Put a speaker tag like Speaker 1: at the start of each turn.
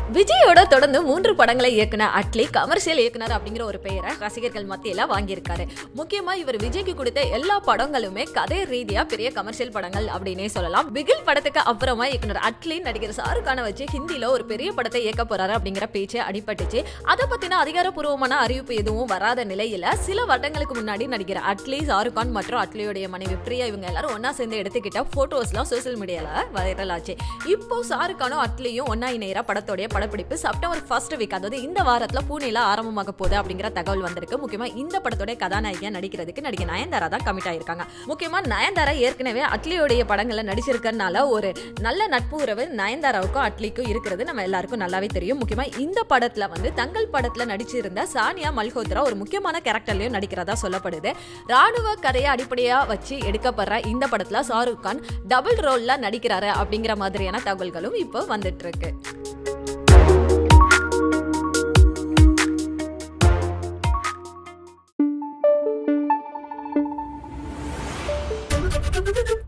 Speaker 1: விஜயோட தொடர்ந்து மூன்று படங்களை இயக்குன அட்லி கமர்ஷியல் இயக்குனர் அப்படிங்கிற ஒரு பெயரை ரசிகர்கள் மத்தியில வாங்கியிருக்காரு முக்கியமா இவர் விஜய்க்கு கொடுத்த எல்லா படங்களுமே கதை ரீதியா பெரிய கமர்ஷியல் படங்கள் அப்படின்னே சொல்லலாம் பிகில் படத்துக்கு அப்புறமா இயக்குனர் அட்லி நடிகர் ஷாருக் கானை வச்சு ஹிந்தில ஒரு பெரிய படத்தை இயக்க போறாரு அப்படிங்கிற பேச்சு அடிபட்டுச்சு அதை பத்தின அதிகாரப்பூர்வமான அறிவிப்பு எதுவும் வராத நிலையில சில வருடங்களுக்கு முன்னாடி நடிகர் அட்லி ஷாருக் கான் மற்றும் அட்லியுடைய மனைவி பிரியா இவங்க எல்லாரும் ஒன்னா சேர்ந்து எடுத்துக்கிட்ட போட்டோஸ்லாம் சோசியல் மீடியால வைரல் ஆச்சு இப்போ ஷாருக் கானும் அட்லியும் ஒன்னா இணையற படத்தோடைய படப்பிடிப்பு செப்டம்பர் ஃபர்ஸ்ட் வீக் அதாவது இந்த வாரத்துல பூனேல ஆரம்பமாக போகுது அப்படிங்கிற தகவல் வந்திருக்கு முக்கியமா இந்த படத்தோட கதாநாயகியா நடிக்கிறதுக்கு நடிகை நயன்தாரா தான் கமிட் ஆயிருக்காங்க முக்கியமா நயன்தாரா ஏற்கனவே அட்லியோடைய படங்கள்ல நடிச்சிருக்கறனால ஒரு நல்ல நட்பு உறவு நயன்தாராவுக்கும் அட்லிக்கும் இருக்கிறது நம்ம எல்லாருக்கும் நல்லாவே தெரியும் முக்கியமா இந்த படத்துல வந்து தங்கள் படத்துல நடிச்சிருந்த சானியா மல்ஹோத்ரா ஒரு முக்கியமான கேரக்டர்லயும் நடிக்கிறதா சொல்லப்படுது ராணுவ கதையை அடிப்படையா வச்சு எடுக்கப்படுற இந்த படத்துல ஷாருக் கான் டபுள் ரோல்ல நடிக்கிறாரு அப்படிங்கிற மாதிரியான தகவல்களும் இப்போ வந்துட்டு இருக்கு
Speaker 2: Thank you.